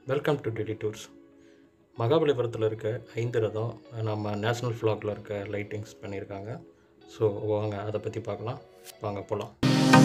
welcome to Teddy tours மகாபலிபுரத்தில் இருக்க ஐந்து ரதம் நம்ம நேஷ்னல் ஃப்ளாகில் இருக்க லைட்டிங்ஸ் பண்ணியிருக்காங்க ஸோ வாங்க அதை பற்றி பார்க்கலாம் வாங்க போகலாம்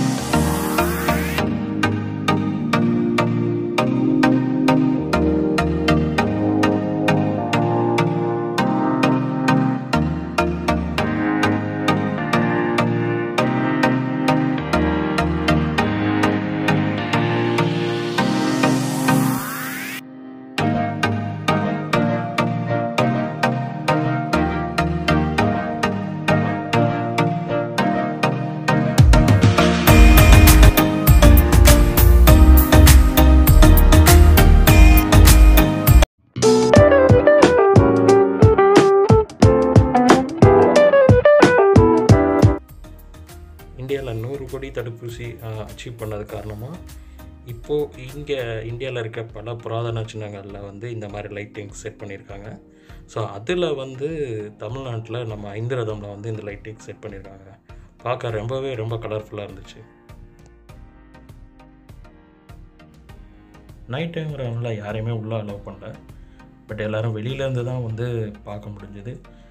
இந்தியாவில் நூறு கோடி தடுப்பூசி அச்சீவ் பண்ணது காரணமாக இப்போது இங்கே இந்தியாவில் இருக்க பல புராதன சின்னங்களில் வந்து இந்த மாதிரி லைட்டிங் செட் பண்ணியிருக்காங்க ஸோ அதில் வந்து தமிழ்நாட்டில் நம்ம ஐந்து ரதமில் வந்து இந்த லைட்டிங் செட் பண்ணியிருக்காங்க பார்க்க ரொம்பவே ரொம்ப கலர்ஃபுல்லாக இருந்துச்சு நைட் டைம்ங்கிறவங்கள யாரையுமே உள்ளே அலோவ் பண்ணல பட் எல்லோரும் வெளியிலேருந்து தான் வந்து பார்க்க முடிஞ்சது